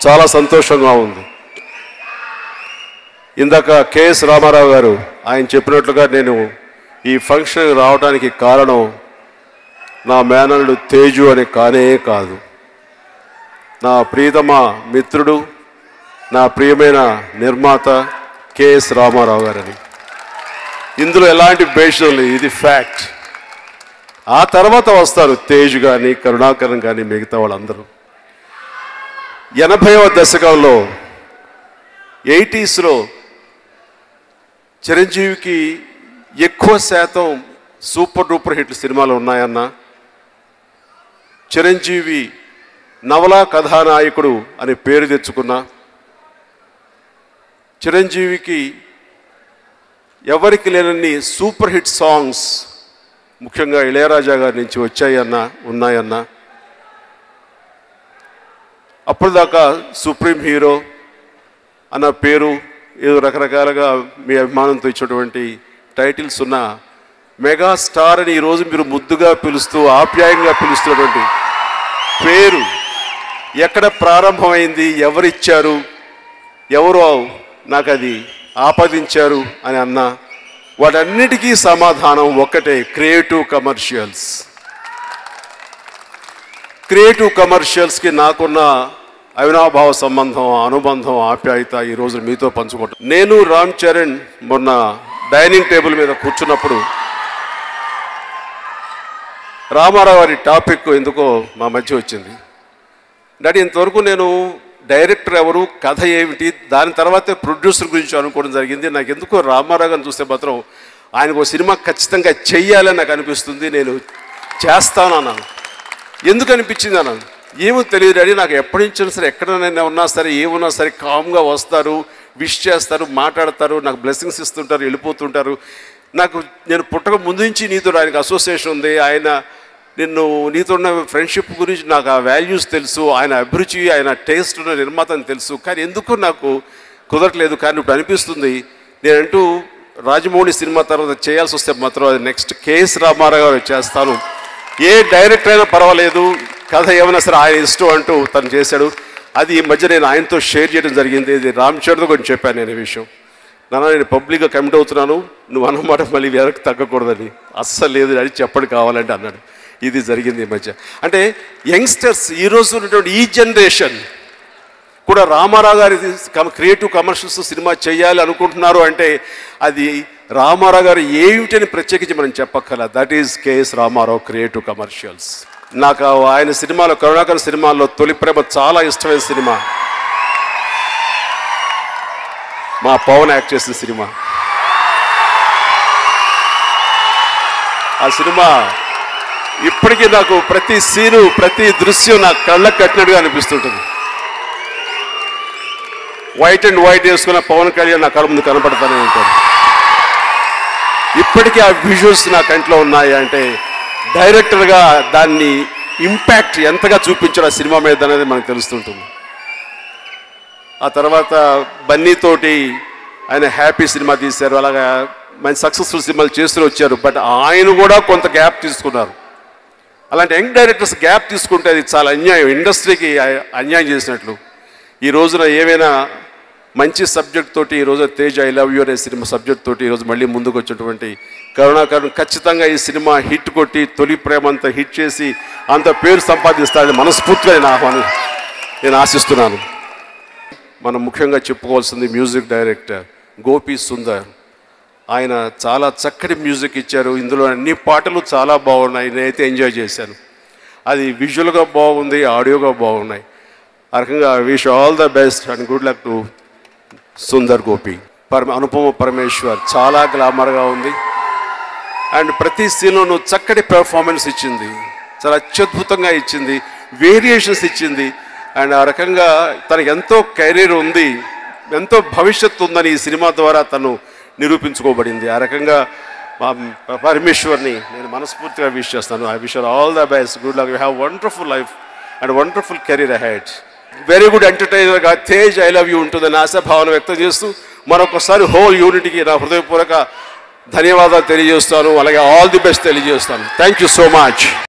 చాలా సంతోషంగా ఉంది ఇందాక కెఎస్ రామారావు గారు ఆయన చెప్పినట్లుగా నేను ఈ ఫంక్షన్ రావడానికి కారణం నా మేనల్లుడు తేజు అని కానే కాదు నా ప్రియతమ మిత్రుడు నా ప్రియమైన నిర్మాత కెఎస్ రామారావు గారని ఇందులో ఎలాంటి భేషం లేదు ఇది ఫ్యాక్ట్ ఆ తర్వాత వస్తారు తేజ్ కానీ కరుణాకరన్ కానీ మిగతా వాళ్ళందరూ ఎనభైవ దశకంలో ఎయిటీస్లో చిరంజీవికి ఎక్కువ శాతం సూపర్ డూపర్ హిట్ సినిమాలు ఉన్నాయన్న చిరంజీవి నవలా కథానాయకుడు అని పేరు తెచ్చుకున్న చిరంజీవికి ఎవరికి లేనన్ని సూపర్ హిట్ సాంగ్స్ ముఖ్యంగా ఇళయరాజా గారి నుంచి వచ్చాయన్న ఉన్నాయన్న అప్పటిదాకా సుప్రీం హీరో అన్న పేరు ఏదో రకరకాలుగా మీ అభిమానంతో ఇచ్చినటువంటి టైటిల్స్ ఉన్న మెగా స్టార్ అని ఈరోజు మీరు ముద్దుగా పిలుస్తూ ఆప్యాయంగా పిలుస్తున్నటువంటి పేరు ఎక్కడ ప్రారంభమైంది ఎవరిచ్చారు ఎవరు నాకు అది ఆపాదించారు అని అన్నా వాటన్నిటికీ సమాధానం ఒక్కటే క్రియేటివ్ కమర్షియల్స్ క్రియేటివ్ కమర్షియల్స్కి నాకున్న అవినాభావ సంబంధం అనుబంధం ఆప్యాయత ఈ రోజు మీతో పంచుకుంటాను నేను రామ్ చరణ్ మొన్న డైనింగ్ టేబుల్ మీద కూర్చున్నప్పుడు రామారావు గారి టాపిక్ ఎందుకో మా మధ్య వచ్చింది డాడీ ఇంతవరకు నేను డైరెక్టర్ ఎవరు కథ ఏమిటి దాని తర్వాతే ప్రొడ్యూసర్ గురించి అనుకోవడం జరిగింది నాకు ఎందుకో రామారావు గారిని చూస్తే మాత్రం ఆయనకు ఒక సినిమా ఖచ్చితంగా చెయ్యాలని నాకు అనిపిస్తుంది నేను చేస్తాను అన్నాను ఎందుకు అనిపించింది అన్నాను ఏమో తెలియదు డాడీ నాకు ఎప్పటి నుంచి సరే ఎక్కడైనా ఉన్నా సరే ఏమున్నా సరే కామ్గా వస్తారు విష్ చేస్తారు మాట్లాడతారు నాకు బ్లెస్సింగ్స్ ఇస్తుంటారు వెళ్ళిపోతుంటారు నాకు నేను పుట్టక ముందు నుంచి నీతో ఆయనకు అసోసియేషన్ ఉంది ఆయన నిన్ను నీతో ఉన్న ఫ్రెండ్షిప్ గురించి నాకు ఆ వాల్యూస్ తెలుసు ఆయన అభిరుచి ఆయన టేస్ట్ ఉన్న నిర్మాత అని తెలుసు కానీ ఎందుకు నాకు కుదరట్లేదు కానీ ఇప్పుడు అనిపిస్తుంది నేనంటూ రాజమౌళి సినిమా తర్వాత చేయాల్సి వస్తే మాత్రం అది నెక్స్ట్ కేఎస్ రామారావు గారు చేస్తాను ఏ డైరెక్టర్ అయినా పర్వాలేదు కథ ఏమైనా సరే ఆయన ఇష్టం అంటూ తను చేశాడు అది ఈ మధ్య నేను ఆయనతో షేర్ చేయడం జరిగింది ఇది రామ్ చరణ్తో కొంచెం చెప్పాను నేను ఈ విషయం నాన్న నేను పబ్లిక్గా కమిట్ అవుతున్నాను నువ్వు అన్నమాట మళ్ళీ వెనక్కి తగ్గకూడదని అస్సలు లేదు అని చెప్పడు కావాలంటే అన్నాడు ఇది జరిగింది ఈ మధ్య అంటే యంగ్స్టర్స్ ఈ రోజు ఉన్నటువంటి ఈ జనరేషన్ కూడా రామారావు గారి క్రియేటివ్ కమర్షియల్స్ సినిమా చేయాలి అనుకుంటున్నారు అంటే అది రామారావు గారు ఏమిటని ప్రత్యేకించి మనం చెప్పక్కల that is KS Ramarao creative commercials నాకు ఆయన సినిమాలో కరుణాకర్ సినిమాల్లో తొలి ప్రేమ చాలా ఇష్టమైన సినిమా మా పవన్ యాక్ట్ చేసిన సినిమా ఆ సినిమా ఇప్పటికీ నాకు ప్రతి సీను ప్రతి దృశ్యం నా కళ్ళకు కట్టినట్టుగా అనిపిస్తుంటుంది వైట్ అండ్ వైట్ వేసుకున్న పవన్ కళ్యాణ్ నా కళ్ళ ముందు కనపడతానే ఉంటాడు ఇప్పటికీ ఆ విజువల్స్ నా కంట్లో ఉన్నాయి అంటే డైరెక్టర్గా దాన్ని ఇంపాక్ట్ ఎంతగా చూపించాడు ఆ సినిమా మీద అనేది మనకు తెలుస్తుంటుంది ఆ తర్వాత బన్నీతోటి ఆయన హ్యాపీ సినిమా తీశారు అలాగా మంచి సక్సెస్ఫుల్ సినిమాలు చేస్తూ వచ్చారు బట్ ఆయన కూడా కొంత గ్యాప్ తీసుకున్నారు అలాంటి యంగ్ డైరెక్టర్స్ గ్యాప్ తీసుకుంటే అది చాలా అన్యాయం ఇండస్ట్రీకి అ- అన్యాయం చేసినట్లు ఈ రోజున ఏమైనా మంచి సబ్జెక్ట్ తోటి ఈ రోజు తేజ్ ఐ లవ్ యూ అనే సినిమా సబ్జెక్ట్ తోటి ఈరోజు మళ్ళీ ముందుకు వచ్చినటువంటి కరుణాకరణ్ ఖచ్చితంగా ఈ సినిమా హిట్ కొట్టి తొలి ప్రేమ అంతా హిట్ చేసి అంత పేరు సంపాదిస్తాడని మనస్ఫూర్తిగా నేను ఆహ్వానం నేను ఆశిస్తున్నాను మనం ముఖ్యంగా చెప్పుకోవాల్సింది మ్యూజిక్ డైరెక్టర్ గోపి సుందర్ ఆయన చాలా చక్కటి మ్యూజిక్ ఇచ్చారు ఇందులో అన్ని పాటలు చాలా బాగున్నాయి నేనైతే ఎంజాయ్ చేశాను అది విజువల్గా బాగుంది ఆడియోగా బాగున్నాయి ఆ రకంగా wish all the best and good luck to Sundar Gopi పరమ అనుపమ పరమేశ్వర్ చాలా గ్లామర్గా ఉంది అండ్ ప్రతి సీన్లోనూ చక్కటి పెర్ఫార్మెన్స్ ఇచ్చింది చాలా అత్యద్భుతంగా ఇచ్చింది వేరియేషన్స్ ఇచ్చింది అండ్ ఆ రకంగా తనకి ఎంతో కెరీర్ ఉంది ఎంతో భవిష్యత్తు ఉందని ఈ సినిమా ద్వారా తను నిరూపించుకోబడింది ఆ రకంగా మా పరమేశ్వర్ని నేను మనస్ఫూర్తిగా విష్ చేస్తాను I wish all the best good luck you have wonderful life and wonderful career ahead very good ఎంటర్టైనర్గా తేజ్ ఐ లవ్ యూ ఉంటుందని ఆశాభావన వ్యక్తం చేస్తూ మరొకసారి హోల్ యూనిట్కి నా హృదయపూర్వక ధన్యవాదాలు తెలియజేస్తాను అలాగే ఆల్ ది బెస్ట్ తెలియజేస్తాను థ్యాంక్ యూ సో మచ్